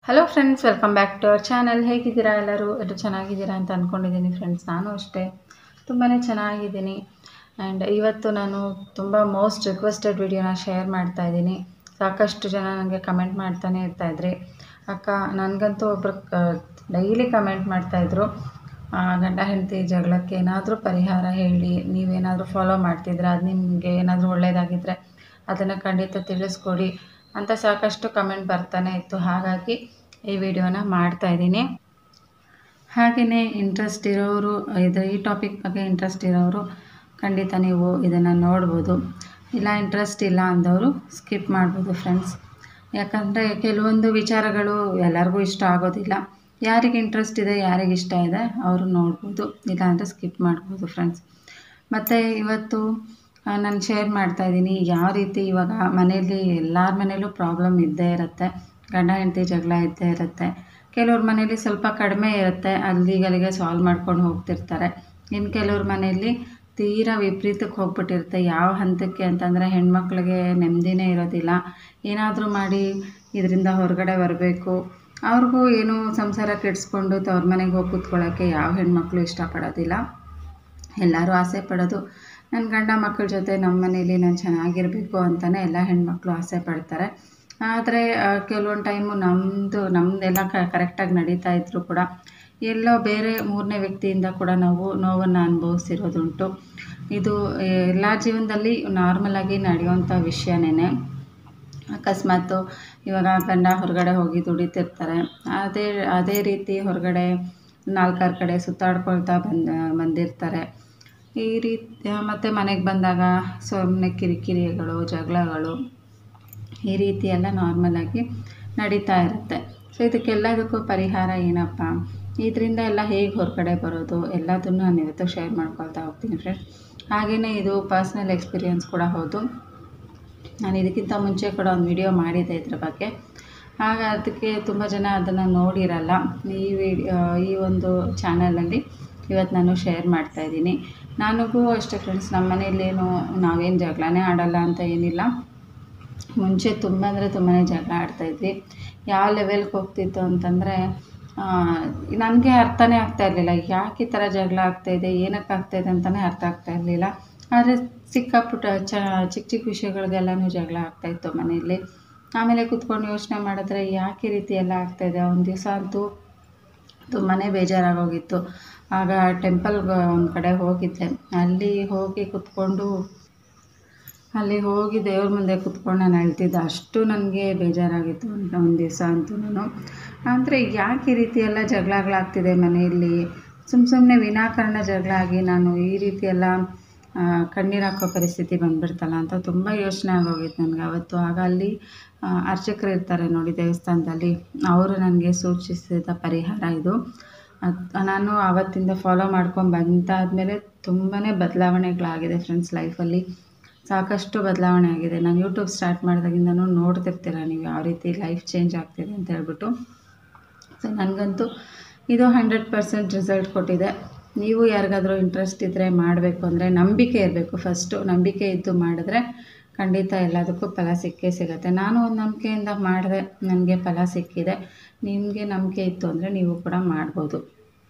hello friends welcome back to our channel ಹೇಗಿದ್ದೀರಾ ಎಲ್ಲರೂ ಎಲ್ಲರೂ ಚೆನ್ನಾಗಿದ್ದೀರಾ ಅಂತ ಅಂದ್ಕೊಂಡಿದ್ದೀನಿ ಫ್ರೆಂಡ್ಸ್ ನಾನು ಅಷ್ಟೇ ತುಂಬಾ ಚೆನ್ನಾಗಿದ್ದೀನಿ ಆ್ಯಂಡ್ ಇವತ್ತು ನಾನು ತುಂಬ ಮೋಸ್ಟ್ ರಿಕ್ವೆಸ್ಟೆಡ್ ವಿಡಿಯೋನ ಶೇರ್ ಮಾಡ್ತಾ ಇದ್ದೀನಿ ಸಾಕಷ್ಟು ಜನ ನನಗೆ ಕಮೆಂಟ್ ಮಾಡ್ತಾನೆ ಇರ್ತಾಯಿದ್ರಿ ಅಕ್ಕ ನನಗಂತೂ ಒಬ್ಬರು ಡೈಲಿ ಕಮೆಂಟ್ ಮಾಡ್ತಾಯಿದ್ರು ಗಂಡ ಹೆಂಡತಿ ಜಗಳಕ್ಕೆ ಏನಾದರೂ ಪರಿಹಾರ ಹೇಳಿ ನೀವೇನಾದರೂ ಫಾಲೋ ಮಾಡ್ತಿದ್ರೆ ಅದು ನಿಮಗೆ ಏನಾದರೂ ಒಳ್ಳೆಯದಾಗಿದ್ದರೆ ಅದನ್ನು ಖಂಡಿತ ತಿಳಿಸ್ಕೊಡಿ ಅಂತ ಸಾಕಷ್ಟು ಕಮೆಂಟ್ ಬರ್ತಾನೆ ಇತ್ತು ಹಾಗಾಗಿ ಈ ವಿಡಿಯೋನ ಮಾಡ್ತಾಯಿದ್ದೀನಿ ಹಾಗೆಯೇ ಇಂಟ್ರೆಸ್ಟ್ ಇರೋರು ಇದು ಈ ಟಾಪಿಕ್ ಬಗ್ಗೆ ಇಂಟ್ರೆಸ್ಟ್ ಇರೋರು ಖಂಡಿತ ನೀವು ಇದನ್ನು ನೋಡ್ಬೋದು ಇಲ್ಲ ಇಂಟ್ರೆಸ್ಟ್ ಇಲ್ಲ ಅಂದವರು ಸ್ಕಿಪ್ ಮಾಡ್ಬೋದು ಫ್ರೆಂಡ್ಸ್ ಯಾಕಂದರೆ ಕೆಲವೊಂದು ವಿಚಾರಗಳು ಎಲ್ಲರಿಗೂ ಇಷ್ಟ ಆಗೋದಿಲ್ಲ ಯಾರಿಗೆ ಇಂಟ್ರೆಸ್ಟ್ ಇದೆ ಯಾರಿಗೆ ಇಷ್ಟ ಇದೆ ಅವರು ನೋಡ್ಬೋದು ಇಲ್ಲಾಂದರೆ ಸ್ಕಿಪ್ ಮಾಡ್ಬೋದು ಫ್ರೆಂಡ್ಸ್ ಮತ್ತು ಇವತ್ತು ನಾನು ಶೇರ್ ಮಾಡ್ತಾಯಿದ್ದೀನಿ ಯಾವ ರೀತಿ ಇವಾಗ ಮನೆಯಲ್ಲಿ ಎಲ್ಲರ ಮನೇಲೂ ಪ್ರಾಬ್ಲಮ್ ಇದ್ದೇ ಇರುತ್ತೆ ಗಂಡ ಹೆಂಡತಿ ಜಗಳ ಇದ್ದೇ ಇರುತ್ತೆ ಕೆಲವ್ರ ಮನೇಲಿ ಸ್ವಲ್ಪ ಕಡಿಮೆ ಇರುತ್ತೆ ಅಲ್ಲಿಗಲ್ಲಿಗೆ ಸಾಲ್ವ್ ಮಾಡ್ಕೊಂಡು ಹೋಗ್ತಿರ್ತಾರೆ ಇನ್ನು ಕೆಲವ್ರ ಮನೆಯಲ್ಲಿ ತೀರಾ ವಿಪರೀತಕ್ಕೆ ಹೋಗ್ಬಿಟ್ಟಿರುತ್ತೆ ಯಾವ ಹಂತಕ್ಕೆ ಅಂತಂದರೆ ಹೆಣ್ಮಕ್ಳಿಗೆ ನೆಮ್ಮದಿನೇ ಇರೋದಿಲ್ಲ ಏನಾದರೂ ಮಾಡಿ ಇದರಿಂದ ಹೊರಗಡೆ ಬರಬೇಕು ಅವ್ರಿಗೂ ಏನು ಸಂಸಾರ ಕೆಡಿಸ್ಕೊಂಡು ತವ್ರ ಮನೆಗೆ ಹೋಗಿ ಕೂತ್ಕೊಳ್ಳೋಕ್ಕೆ ಯಾವ ಹೆಣ್ಮಕ್ಳು ಇಷ್ಟಪಡೋದಿಲ್ಲ ಎಲ್ಲರೂ ಆಸೆ ಪಡೋದು ನನ್ನ ಗಂಡ ಮಕ್ಕಳ ಜೊತೆ ನಮ್ಮ ಮನೇಲಿ ನಾನು ಚೆನ್ನಾಗಿರಬೇಕು ಅಂತಲೇ ಎಲ್ಲ ಹೆಣ್ಮಕ್ಳು ಆಸೆ ಪಡ್ತಾರೆ ಆದರೆ ಕೆಲವೊಂದು ಟೈಮು ನಮ್ಮದು ನಮ್ಮದೆಲ್ಲ ಕರೆಕ್ಟಾಗಿ ನಡೀತಾ ಇದ್ದರೂ ಕೂಡ ಎಲ್ಲೋ ಬೇರೆ ಮೂರನೇ ವ್ಯಕ್ತಿಯಿಂದ ಕೂಡ ನಾವು ನೋವನ್ನು ಅನುಭವಿಸಿರೋದುಂಟು ಇದು ಎಲ್ಲ ಜೀವನದಲ್ಲಿ ನಾರ್ಮಲಾಗಿ ನಡೆಯುವಂಥ ವಿಷಯನೇ ಅಕಸ್ಮಾತು ಇವಾಗ ಗಂಡ ಹೊರಗಡೆ ಹೋಗಿ ದುಡಿತಿರ್ತಾರೆ ಅದೇ ಅದೇ ರೀತಿ ಹೊರಗಡೆ ನಾಲ್ಕಾರು ಕಡೆ ಸುತ್ತಾಡ್ಕೊಳ್ತಾ ಬಂದ ಬಂದಿರ್ತಾರೆ ಈ ರೀತಿ ಮತ್ತು ಮನೆಗೆ ಬಂದಾಗ ಸುಮ್ಮನೆ ಕಿರಿಕಿರಿಗಳು ಜಗಳಗಳು ಈ ರೀತಿ ಎಲ್ಲ ನಾರ್ಮಲಾಗಿ ನಡೀತಾ ಇರುತ್ತೆ ಸೊ ಇದಕ್ಕೆಲ್ಲದಕ್ಕೂ ಪರಿಹಾರ ಏನಪ್ಪ ಇದರಿಂದ ಎಲ್ಲ ಹೇಗೆ ಹೊರಗಡೆ ಬರೋದು ಎಲ್ಲದನ್ನು ನಾನು ಇವತ್ತು ಶೇರ್ ಮಾಡ್ಕೊಳ್ತಾ ಹೋಗ್ತೀನಿ ಫ್ರೆಂಡ್ಸ್ ಹಾಗೆಯೇ ಇದು ಪರ್ಸ್ನಲ್ ಎಕ್ಸ್ಪೀರಿಯನ್ಸ್ ಕೂಡ ಹೌದು ನಾನು ಇದಕ್ಕಿಂತ ಮುಂಚೆ ಕೂಡ ಒಂದು ವಿಡಿಯೋ ಮಾಡಿದ್ದೆ ಇದ್ರ ಬಗ್ಗೆ ಆಗ ಅದಕ್ಕೆ ತುಂಬ ಜನ ಅದನ್ನು ನೋಡಿರಲ್ಲ ಈ ವಿಡಿಯೋ ಈ ಒಂದು ಚಾನಲಲ್ಲಿ ಇವತ್ತು ನಾನು ಶೇರ್ ಮಾಡ್ತಾಯಿದ್ದೀನಿ ನನಗೂ ಅಷ್ಟೇ ಫ್ರೆಂಡ್ಸ್ ನಮ್ಮ ಮನೆಯಲ್ಲೇನು ನಾವೇನು ಜಗಳನೇ ಆಡಲ್ಲ ಅಂತ ಏನಿಲ್ಲ ಮುಂಚೆ ತುಂಬ ಅಂದರೆ ತುಂಬಾ ಜಗಳ ಆಡ್ತಾಯಿದ್ವಿ ಯಾವ ಲೆವೆಲ್ಗೆ ಹೋಗ್ತಿತ್ತು ಅಂತಂದರೆ ನನಗೆ ಅರ್ಥನೇ ಆಗ್ತಾ ಇರಲಿಲ್ಲ ಯಾಕೆ ಈ ಥರ ಜಗಳ ಆಗ್ತಾಯಿದೆ ಏನಕ್ಕೆ ಆಗ್ತಾಯಿದೆ ಅಂತಲೇ ಅರ್ಥ ಆಗ್ತಾ ಇರಲಿಲ್ಲ ಆದರೆ ಸಿಕ್ಕಾಪುಟ್ಟ ಚ ಚಿಕ್ಕ ಚಿಕ್ಕ ವಿಷಯಗಳಿಗೆಲ್ಲನೂ ಜಗಳ ಆಗ್ತಾಯಿತ್ತು ಮನೆಯಲ್ಲಿ ಆಮೇಲೆ ಕೂತ್ಕೊಂಡು ಯೋಚನೆ ಮಾಡಿದ್ರೆ ಯಾಕೆ ಈ ರೀತಿ ಎಲ್ಲ ಆಗ್ತಾಯಿದೆ ಒಂದು ದಿವಸ ಅಂತೂ ತುಂಬಾ ಬೇಜಾರಾಗೋಗಿತ್ತು ಆಗ ಟೆಂಪಲ್ಗೆ ಒಂದು ಕಡೆ ಹೋಗಿದ್ದೆ ಅಲ್ಲಿ ಹೋಗಿ ಕೂತ್ಕೊಂಡು ಅಲ್ಲಿ ಹೋಗಿ ದೇವ್ರ ಮುಂದೆ ಕೂತ್ಕೊಂಡು ನಾನು ಅಳ್ತಿದ್ದೆ ಅಷ್ಟು ನನಗೆ ಬೇಜಾರಾಗಿತ್ತು ಅಂತ ಒಂದು ದಿವಸ ಅಂತೂ ನಾನು ಅಂದರೆ ಯಾಕೆ ಈ ರೀತಿ ಎಲ್ಲ ಜಗಳಗಳಾಗ್ತಿದೆ ಮನೆಯಲ್ಲಿ ಸುಮ್ಮ ಸುಮ್ಮನೆ ವಿನಾಕಾರಣ ಜಗಳ ಆಗಿ ನಾನು ಈ ರೀತಿ ಎಲ್ಲ ಕಣ್ಣೀರು ಹಾಕೋ ಪರಿಸ್ಥಿತಿ ಬಂದುಬಿಡ್ತಲ್ಲ ಅಂತ ತುಂಬ ಯೋಚನೆ ಆಗೋಗಿತ್ತು ನನಗೆ ಅವತ್ತು ಆಗ ಅಲ್ಲಿ ಅರ್ಚಕರು ಇರ್ತಾರೆ ನೋಡಿ ದೇವಸ್ಥಾನದಲ್ಲಿ ಅವರು ನನಗೆ ಸೂಚಿಸಿದ ಪರಿಹಾರ ಇದು ಅದು ನಾನು ಆವತ್ತಿಂದ ಫಾಲೋ ಮಾಡ್ಕೊಂಡು ಬಂದಾದಮೇಲೆ ತುಂಬಾ ಬದಲಾವಣೆಗಳಾಗಿದೆ ಫ್ರೆಂಡ್ಸ್ ಲೈಫಲ್ಲಿ ಸಾಕಷ್ಟು ಬದಲಾವಣೆ ಆಗಿದೆ ನಾನು ಯೂಟ್ಯೂಬ್ ಸ್ಟಾರ್ಟ್ ಮಾಡಿದಾಗಿಂದನೂ ನೋಡ್ತಿರ್ತೀರ ನೀವು ಯಾವ ರೀತಿ ಲೈಫ್ ಚೇಂಜ್ ಆಗ್ತಿದೆ ಅಂತ ಹೇಳ್ಬಿಟ್ಟು ಸೊ ನನಗಂತೂ ಇದು ಹಂಡ್ರೆಡ್ ಪರ್ಸೆಂಟ್ ರಿಸಲ್ಟ್ ಕೊಟ್ಟಿದೆ ನೀವು ಯಾರಿಗಾದರೂ ಇಂಟ್ರೆಸ್ಟ್ ಇದ್ದರೆ ಮಾಡಬೇಕು ಅಂದರೆ ನಂಬಿಕೆ ಇರಬೇಕು ಫಸ್ಟು ನಂಬಿಕೆ ಇದ್ದು ಮಾಡಿದ್ರೆ ಖಂಡಿತ ಎಲ್ಲದಕ್ಕೂ ಫಲ ಸಿಕ್ಕೇ ಸಿಗುತ್ತೆ ನಾನು ಒಂದು ನಂಬಿಕೆಯಿಂದ ಮಾಡಿದೆ ನನಗೆ ಫಲ ಸಿಕ್ಕಿದೆ ನಿಮಗೆ ನಂಬಿಕೆ ಇತ್ತು ಅಂದರೆ ನೀವು ಕೂಡ ಮಾಡ್ಬೋದು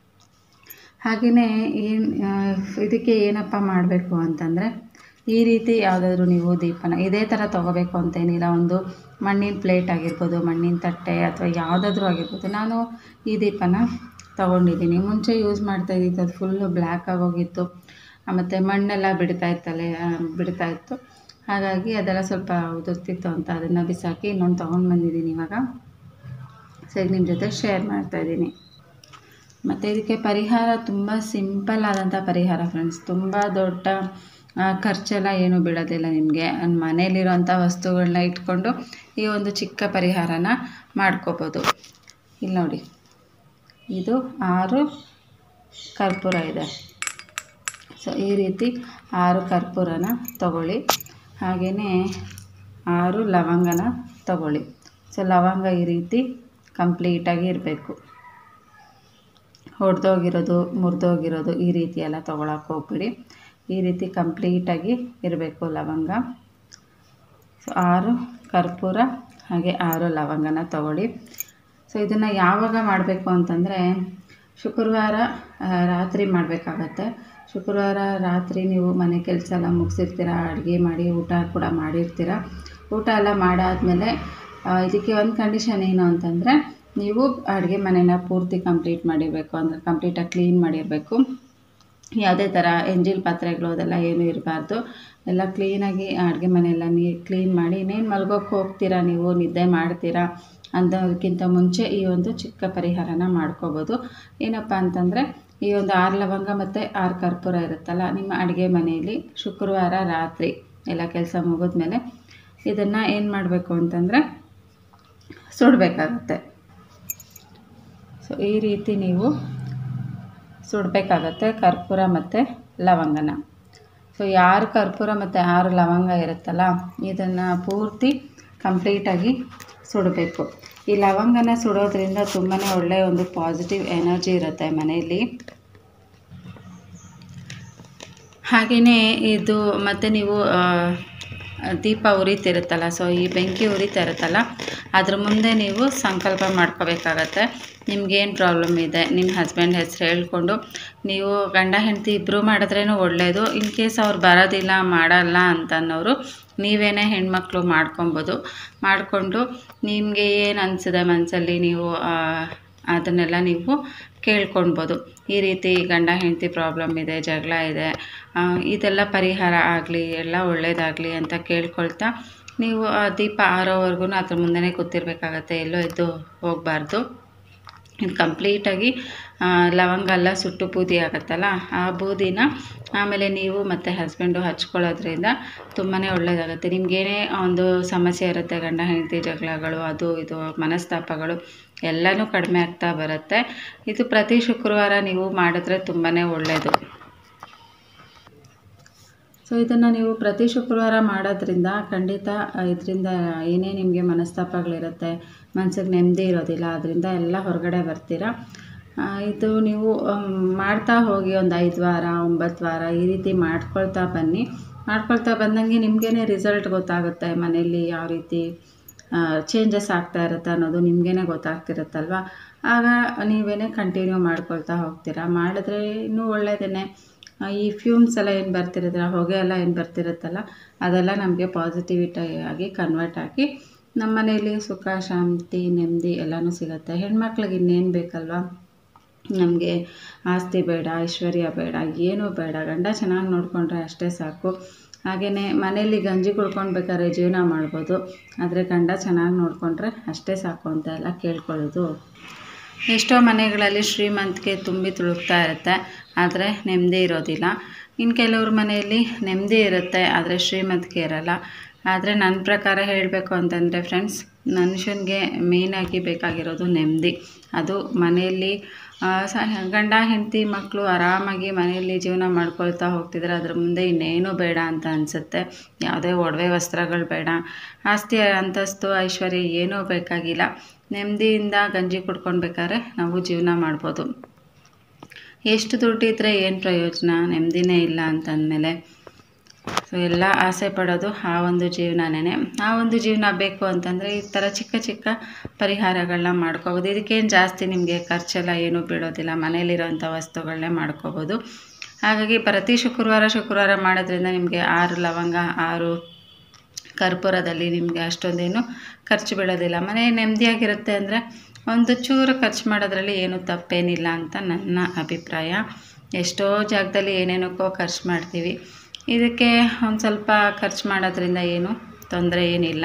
ಹಾಗೆಯೇ ಏನು ಇದಕ್ಕೆ ಏನಪ್ಪ ಮಾಡಬೇಕು ಅಂತಂದರೆ ಈ ರೀತಿ ಯಾವುದಾದ್ರೂ ನೀವು ದೀಪನ ಇದೇ ಥರ ತೊಗೋಬೇಕು ಅಂತೇನಿಲ್ಲ ಒಂದು ಮಣ್ಣಿನ ಪ್ಲೇಟ್ ಆಗಿರ್ಬೋದು ಮಣ್ಣಿನ ತಟ್ಟೆ ಅಥವಾ ಯಾವುದಾದ್ರೂ ಆಗಿರ್ಬೋದು ನಾನು ಈ ದೀಪನ ತೊಗೊಂಡಿದ್ದೀನಿ ಮುಂಚೆ ಯೂಸ್ ಮಾಡ್ತಾ ಇದ್ದಿದ್ದು ಅದು ಫುಲ್ಲು ಬ್ಲ್ಯಾಕ್ ಆಗೋಗಿತ್ತು ಮತ್ತು ಮಣ್ಣೆಲ್ಲ ಬಿಡ್ತಾ ಇತ್ತಲೆ ಬಿಡ್ತಾ ಇತ್ತು ಹಾಗಾಗಿ ಅದೆಲ್ಲ ಸ್ವಲ್ಪ ಉದುರ್ತಿತ್ತು ಅಂತ ಅದನ್ನು ಬಿಸಾಕಿ ಇನ್ನೊಂದು ತೊಗೊಂಡು ಬಂದಿದ್ದೀನಿ ಇವಾಗ ಸೊ ಈಗ ನಿಮ್ಮ ಜೊತೆ ಶೇರ್ ಮಾಡ್ತಾಯಿದ್ದೀನಿ ಮತ್ತು ಇದಕ್ಕೆ ಪರಿಹಾರ ತುಂಬ ಸಿಂಪಲ್ ಆದಂಥ ಪರಿಹಾರ ಫ್ರೆಂಡ್ಸ್ ತುಂಬ ದೊಡ್ಡ ಖರ್ಚೆಲ್ಲ ಏನೂ ಬೀಳೋದಿಲ್ಲ ನಿಮಗೆ ಮನೇಲಿರೋಂಥ ವಸ್ತುಗಳನ್ನ ಇಟ್ಕೊಂಡು ಈ ಒಂದು ಚಿಕ್ಕ ಪರಿಹಾರನ ಮಾಡ್ಕೋಬೋದು ಇಲ್ಲಿ ನೋಡಿ ಇದು ಆರು ಕರ್ಪೂರ ಇದೆ ಸೊ ಈ ರೀತಿ ಆರು ಕರ್ಪೂರನ ತಗೊಳ್ಳಿ ಹಾಗೆಯೇ ಆರು ಲವಂಗನ ತಗೊಳ್ಳಿ ಸೊ ಲವಂಗ ಈ ರೀತಿ ಕಂಪ್ಲೀಟಾಗಿ ಇರಬೇಕು ಹೊಡೆದೋಗಿರೋದು ಮುರಿದೋಗಿರೋದು ಈ ರೀತಿ ಎಲ್ಲ ತೊಗೊಳಕ್ಕೆ ಹೋಗ್ಬಿಡಿ ಈ ರೀತಿ ಕಂಪ್ಲೀಟಾಗಿ ಇರಬೇಕು ಲವಂಗ ಸೊ ಆರು ಕರ್ಪೂರ ಹಾಗೆ ಆರು ಲವಂಗನ ತಗೊಳ್ಳಿ ಸೊ ಇದನ್ನು ಯಾವಾಗ ಮಾಡಬೇಕು ಅಂತಂದರೆ ಶುಕ್ರವಾರ ಆ, ರಾತ್ರಿ ಮಾಡಬೇಕಾಗತ್ತೆ ಶುಕ್ರವಾರ ರಾತ್ರಿ ನೀವು ಮನೆ ಕೆಲಸ ಎಲ್ಲ ಮುಗಿಸಿರ್ತೀರ ಅಡುಗೆ ಮಾಡಿ ಊಟ ಕೂಡ ಮಾಡಿರ್ತೀರ ಊಟ ಎಲ್ಲ ಮಾಡಾದಮೇಲೆ ಇದಕ್ಕೆ ಒಂದು ಕಂಡೀಷನ್ ಏನು ಅಂತಂದರೆ ನೀವು ಅಡುಗೆ ಮನೆನ ಪೂರ್ತಿ ಕಂಪ್ಲೀಟ್ ಮಾಡಿರಬೇಕು ಅಂದರೆ ಕಂಪ್ಲೀಟಾಗಿ ಕ್ಲೀನ್ ಮಾಡಿರಬೇಕು ಯಾವುದೇ ಥರ ಎಂಜಿಲ್ ಪಾತ್ರೆಗಳು ಅದೆಲ್ಲ ಏನೂ ಇರಬಾರ್ದು ಎಲ್ಲ ಕ್ಲೀನಾಗಿ ಅಡುಗೆ ಮನೆಯೆಲ್ಲ ನೀ ಕ್ಲೀನ್ ಮಾಡಿ ಇನ್ನೇನು ಮಲ್ಗೋಕ್ಕೆ ಹೋಗ್ತೀರಾ ನೀವು ನಿದ್ದೆ ಮಾಡ್ತೀರಾ ಅಂದೋದಕ್ಕಿಂತ ಮುಂಚೆ ಈ ಒಂದು ಚಿಕ್ಕ ಪರಿಹಾರನ ಮಾಡ್ಕೋಬೋದು ಏನಪ್ಪ ಅಂತಂದರೆ ಈ ಒಂದು ಆರು ಲವಂಗ ಮತ್ತು ಆರು ಕರ್ಪೂರ ಇರುತ್ತಲ್ಲ ನಿಮ್ಮ ಅಡುಗೆ ಮನೆಯಲ್ಲಿ ಶುಕ್ರವಾರ ರಾತ್ರಿ ಎಲ್ಲ ಕೆಲಸ ಮುಗಿದ್ಮೇಲೆ ಇದನ್ನು ಏನು ಮಾಡಬೇಕು ಅಂತಂದರೆ ಸುಡಬೇಕಾಗತ್ತೆ ಸೊ ಈ ರೀತಿ ನೀವು ಸುಡಬೇಕಾಗತ್ತೆ ಕರ್ಪೂರ ಮತ್ತು ಲವಂಗನ ಸೊ ಯಾರು ಕರ್ಪೂರ ಮತ್ತು ಆರು ಲವಂಗ ಇರುತ್ತಲ್ಲ ಇದನ್ನು ಪೂರ್ತಿ ಕಂಪ್ಲೀಟಾಗಿ ಸುಡಬೇಕು ಈ ಲವಂಗನ ಸುಡೋದ್ರಿಂದ ತುಂಬಾ ಒಳ್ಳೆಯ ಒಂದು ಪಾಸಿಟಿವ್ ಎನರ್ಜಿ ಇರುತ್ತೆ ಮನೆಯಲ್ಲಿ ಹಾಗೆಯೇ ಇದು ಮತ್ತು ನೀವು ಆ, ದೀಪ ಉರಿತಿರುತ್ತಲ್ಲ ಸೊ ಈ ಬೆಂಕಿ ಉರಿತಾ ಇರುತ್ತಲ್ಲ ಅದ್ರ ಮುಂದೆ ನೀವು ಸಂಕಲ್ಪ ಮಾಡ್ಕೋಬೇಕಾಗತ್ತೆ ನಿಮ್ಗೇನು ಪ್ರಾಬ್ಲಮ್ ಇದೆ ನಿಮ್ಮ ಹಸ್ಬೆಂಡ್ ಹೆಸರು ಹೇಳ್ಕೊಂಡು ನೀವು ಗಂಡ ಹೆಂಡತಿ ಇಬ್ಬರು ಮಾಡಿದ್ರೇನು ಒಳ್ಳೆಯದು ಇನ್ ಕೇಸ್ ಅವ್ರು ಬರೋದಿಲ್ಲ ಮಾಡಲ್ಲ ಅಂತನ್ನೋರು ನೀವೇನೇ ಹೆಣ್ಮಕ್ಳು ಮಾಡ್ಕೊಬೋದು ಮಾಡಿಕೊಂಡು ನಿಮಗೆ ಏನು ಅನಿಸಿದೆ ಮನಸ್ಸಲ್ಲಿ ನೀವು ಆ, ಅದನ್ನೆಲ್ಲ ನೀವು ಕೇಳ್ಕೊಳ್ಬೋದು ಈ ರೀತಿ ಗಂಡ ಹೆಂಡತಿ ಪ್ರಾಬ್ಲಮ್ ಇದೆ ಜಗಳ ಇದೆ ಆ, ಇದೆಲ್ಲ ಪರಿಹಾರ ಆಗಲಿ ಎಲ್ಲ ಒಳ್ಳೆಯದಾಗಲಿ ಅಂತ ಕೇಳ್ಕೊಳ್ತಾ ನೀವು ಆ ದೀಪ ಆರೋವರೆಗೂ ಅದ್ರ ಮುಂದೆನೇ ಕೂತಿರ್ಬೇಕಾಗತ್ತೆ ಎಲ್ಲೋ ಎದ್ದು ಹೋಗಬಾರ್ದು ಇದು ಕಂಪ್ಲೀಟಾಗಿ ಆ, ಲವಂಗ ಎಲ್ಲ ಸುಟ್ಟು ಬೂದಿ ಆಗುತ್ತಲ್ಲ ಆ ಬೂದಿನ ಆಮೇಲೆ ನೀವು ಮತ್ತು ಹಸ್ಬೆಂಡು ಹಚ್ಕೊಳ್ಳೋದ್ರಿಂದ ತುಂಬಾ ಒಳ್ಳೆಯದಾಗುತ್ತೆ ನಿಮಗೇನೇ ಒಂದು ಸಮಸ್ಯೆ ಇರುತ್ತೆ ಗಂಡ ಹೆಂಡತಿ ಜಗಳಗಳು ಅದು ಇದು ಮನಸ್ತಾಪಗಳು ಎಲ್ಲನೂ ಕಡಿಮೆ ಆಗ್ತಾ ಬರುತ್ತೆ ಇದು ಪ್ರತಿ ಶುಕ್ರವಾರ ನೀವು ಮಾಡಿದ್ರೆ ತುಂಬಾ ಒಳ್ಳೆಯದು ಸೊ ಇದನ್ನು ನೀವು ಪ್ರತಿ ಶುಕ್ರವಾರ ಮಾಡೋದ್ರಿಂದ ಖಂಡಿತ ಇದರಿಂದ ಏನೇ ನಿಮಗೆ ಮನಸ್ತಾಪಗಳಿರುತ್ತೆ ಮನ್ಸಿಗೆ ನೆಮ್ಮದಿ ಇರೋದಿಲ್ಲ ಅದರಿಂದ ಎಲ್ಲ ಹೊರಗಡೆ ಬರ್ತೀರಾ ಆ, ಇದು ನೀವು ಆಮ್, ಮಾಡ್ತಾ ಹೋಗಿ ಒಂದು ಐದು ವಾರ ಒಂಬತ್ತು ವಾರ ಈ ರೀತಿ ಮಾಡ್ಕೊಳ್ತಾ ಬನ್ನಿ ಮಾಡ್ಕೊಳ್ತಾ ಬಂದಂಗೆ ನಿಮಗೇನೆ ರಿಸಲ್ಟ್ ಗೊತ್ತಾಗುತ್ತೆ ಮನೆಯಲ್ಲಿ ಯಾವ ರೀತಿ ಚೇಂಜಸ್ ಆಗ್ತಾ ಇರುತ್ತೆ ಅನ್ನೋದು ನಿಮಗೇನೆ ಗೊತ್ತಾಗ್ತಿರುತ್ತಲ್ವ ಆಗ ನೀವೇನೇ ಕಂಟಿನ್ಯೂ ಮಾಡ್ಕೊಳ್ತಾ ಹೋಗ್ತೀರಾ ಮಾಡಿದ್ರೆ ಇನ್ನೂ ಒಳ್ಳೆಯದೇ ಈ ಫ್ಯೂಮ್ಸ್ ಎಲ್ಲ ಏನು ಬರ್ತಿರುತ್ತಲ್ಲ ಹೊಗೆ ಎಲ್ಲ ಏನು ಬರ್ತಿರುತ್ತಲ್ಲ ಅದೆಲ್ಲ ನಮಗೆ ಪಾಸಿಟಿವಿಟಿ ಆಗಿ ಕನ್ವರ್ಟ್ ಆಗಿ ನಮ್ಮ ಮನೆಯಲ್ಲಿ ಸುಖ ಶಾಂತಿ ನೆಮ್ಮದಿ ಎಲ್ಲನೂ ಸಿಗುತ್ತೆ ಹೆಣ್ಮಕ್ಳಿಗೆ ಇನ್ನೇನು ಬೇಕಲ್ವಾ ನಮಗೆ ಆಸ್ತಿ ಬೇಡ ಐಶ್ವರ್ಯ ಬೇಡ ಏನೂ ಬೇಡ ಗಂಡ ಚೆನ್ನಾಗಿ ನೋಡಿಕೊಂಡ್ರೆ ಅಷ್ಟೇ ಸಾಕು ಹಾಗೆಯೇ ಮನೇಲಿ ಗಂಜಿ ಕುಡ್ಕೊಳ್ಬೇಕಾದ್ರೆ ಜೀವನ ಮಾಡ್ಬೋದು ಆದರೆ ಗಂಡ ಚೆನ್ನಾಗಿ ನೋಡಿಕೊಂಡ್ರೆ ಅಷ್ಟೇ ಸಾಕು ಅಂತ ಎಲ್ಲ ಕೇಳ್ಕೊಳ್ಳೋದು ಎಷ್ಟೋ ಮನೆಗಳಲ್ಲಿ ಶ್ರೀಮಂತಿಕೆ ತುಂಬಿ ತುಳುಕ್ತಾ ಇರುತ್ತೆ ಆದರೆ ನೆಮ್ಮದಿ ಇರೋದಿಲ್ಲ ಇನ್ನು ಕೆಲವ್ರ ಮನೆಯಲ್ಲಿ ನೆಮ್ಮದಿ ಇರುತ್ತೆ ಆದರೆ ಶ್ರೀಮಂತಿಕೆ ಇರಲ್ಲ ಆದರೆ ನನ್ನ ಪ್ರಕಾರ ಹೇಳಬೇಕು ಅಂತಂದರೆ ಫ್ರೆಂಡ್ಸ್ ಮನುಷ್ಯನಿಗೆ ಮೇಯ್ನಾಗಿ ಬೇಕಾಗಿರೋದು ನೆಮ್ಮದಿ ಅದು ಮನೆಯಲ್ಲಿ ಆ, ಸ ಗಂಡ ಹೆಂಡತಿ ಮಕ್ಕಳು ಆರಾಮಾಗಿ ಮನೆಯಲ್ಲಿ ಜೀವನ ಮಾಡ್ಕೊಳ್ತಾ ಹೋಗ್ತಿದ್ರೆ ಅದ್ರ ಮುಂದೆ ಇನ್ನೇನು ಬೇಡ ಅಂತ ಅನಿಸುತ್ತೆ ಯಾವುದೇ ಒಡವೆ ವಸ್ತ್ರಗಳು ಬೇಡ ಆಸ್ತಿ ಅಂತಸ್ತು ಐಶ್ವರ್ಯ ಏನೂ ಬೇಕಾಗಿಲ್ಲ ನೆಮ್ಮದಿಯಿಂದ ಗಂಜಿ ಕುಡ್ಕೊಳ್ಬೇಕಾದ್ರೆ ನಾವು ಜೀವನ ಮಾಡ್ಬೋದು ಎಷ್ಟು ದುಡ್ಡಿದ್ರೆ ಏನು ಪ್ರಯೋಜನ ನೆಮ್ಮದಿನೇ ಇಲ್ಲ ಅಂತಂದಮೇಲೆ ಸೊ ಎಲ್ಲ ಆಸೆ ಪಡೋದು ಆ ಒಂದು ಜೀವನನೇ ಆ ಒಂದು ಜೀವನ ಬೇಕು ಅಂತಂದರೆ ಈ ಥರ ಚಿಕ್ಕ ಚಿಕ್ಕ ಪರಿಹಾರಗಳನ್ನ ಮಾಡ್ಕೋಬೋದು ಇದಕ್ಕೇನು ಜಾಸ್ತಿ ನಿಮಗೆ ಖರ್ಚೆಲ್ಲ ಏನೂ ಬೀಳೋದಿಲ್ಲ ಮನೇಲಿರೋಂಥ ವಸ್ತುಗಳನ್ನೇ ಮಾಡ್ಕೋಬೋದು ಹಾಗಾಗಿ ಪ್ರತಿ ಶುಕ್ರವಾರ ಶುಕ್ರವಾರ ಮಾಡೋದ್ರಿಂದ ನಿಮಗೆ ಆರು ಲವಂಗ ಆರು ಕರ್ಪೂರದಲ್ಲಿ ನಿಮಗೆ ಅಷ್ಟೊಂದೇನು ಖರ್ಚು ಬೀಳೋದಿಲ್ಲ ಮನೆ ನೆಮ್ಮದಿಯಾಗಿರುತ್ತೆ ಅಂದರೆ ಒಂದು ಚೂರು ಖರ್ಚು ಮಾಡೋದ್ರಲ್ಲಿ ಏನೂ ತಪ್ಪೇನಿಲ್ಲ ಅಂತ ನನ್ನ ಅಭಿಪ್ರಾಯ ಎಷ್ಟೋ ಜಾಗದಲ್ಲಿ ಏನೇನಕ್ಕೋ ಖರ್ಚು ಮಾಡ್ತೀವಿ ಇದಕ್ಕೆ ಒಂದು ಸ್ವಲ್ಪ ಖರ್ಚು ಮಾಡೋದ್ರಿಂದ ಏನು ತೊಂದರೆ ಏನಿಲ್ಲ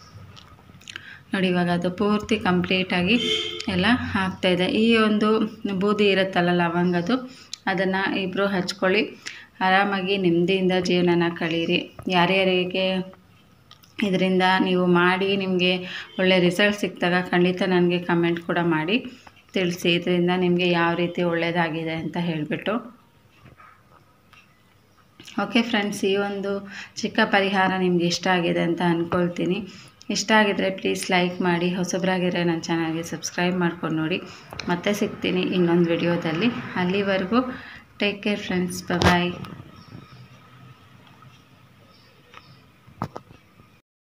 ನೋಡಿ ಇವಾಗ ಅದು ಪೂರ್ತಿ ಕಂಪ್ಲೀಟಾಗಿ ಎಲ್ಲ ಆಗ್ತಾಯಿದೆ ಈ ಒಂದು ಬೂದಿ ಇರುತ್ತಲ್ಲ ಲವಂಗದು ಅದನ್ನು ಇಬ್ಬರು ಹಚ್ಕೊಳ್ಳಿ ಆರಾಮಾಗಿ ನೆಮ್ಮದಿಯಿಂದ ಜೀವನನ ಕಳೀರಿ ಯಾರ್ಯಾರಿಗೆ ಇದರಿಂದ ನೀವು ಮಾಡಿ ನಿಮಗೆ ಒಳ್ಳೆ ರಿಸಲ್ಟ್ ಸಿಕ್ಕಿದಾಗ ಖಂಡಿತ ನನಗೆ ಕಮೆಂಟ್ ಕೂಡ ಮಾಡಿ ತಿಳಿಸಿ ಇದರಿಂದ ನಿಮಗೆ ಯಾವ ರೀತಿ ಒಳ್ಳೆಯದಾಗಿದೆ ಅಂತ ಹೇಳಿಬಿಟ್ಟು ಓಕೆ ಫ್ರೆಂಡ್ಸ್ ಈ ಒಂದು ಚಿಕ್ಕ ಪರಿಹಾರ ನಿಮ್ಗೆ ಇಷ್ಟ ಆಗಿದೆ ಅಂತ ಅಂದ್ಕೊಳ್ತೀನಿ ಇಷ್ಟ ಆಗಿದ್ರೆ ಪ್ಲೀಸ್ ಲೈಕ್ ಮಾಡಿ ಹೊಸಬ್ರಾಗಿರೋ ನನ್ನ ಚಾನಲ್ಗೆ ಸಬ್ಸ್ಕ್ರೈಬ್ ಮಾಡ್ಕೊಂಡು ನೋಡಿ ಮತ್ತೆ ಸಿಗ್ತೀನಿ ಇನ್ನೊಂದು ವಿಡಿಯೋದಲ್ಲಿ ಅಲ್ಲಿವರೆಗೂ ಟೇಕ್ ಕೇರ್ ಫ್ರೆಂಡ್ಸ್ ಬಾಯ್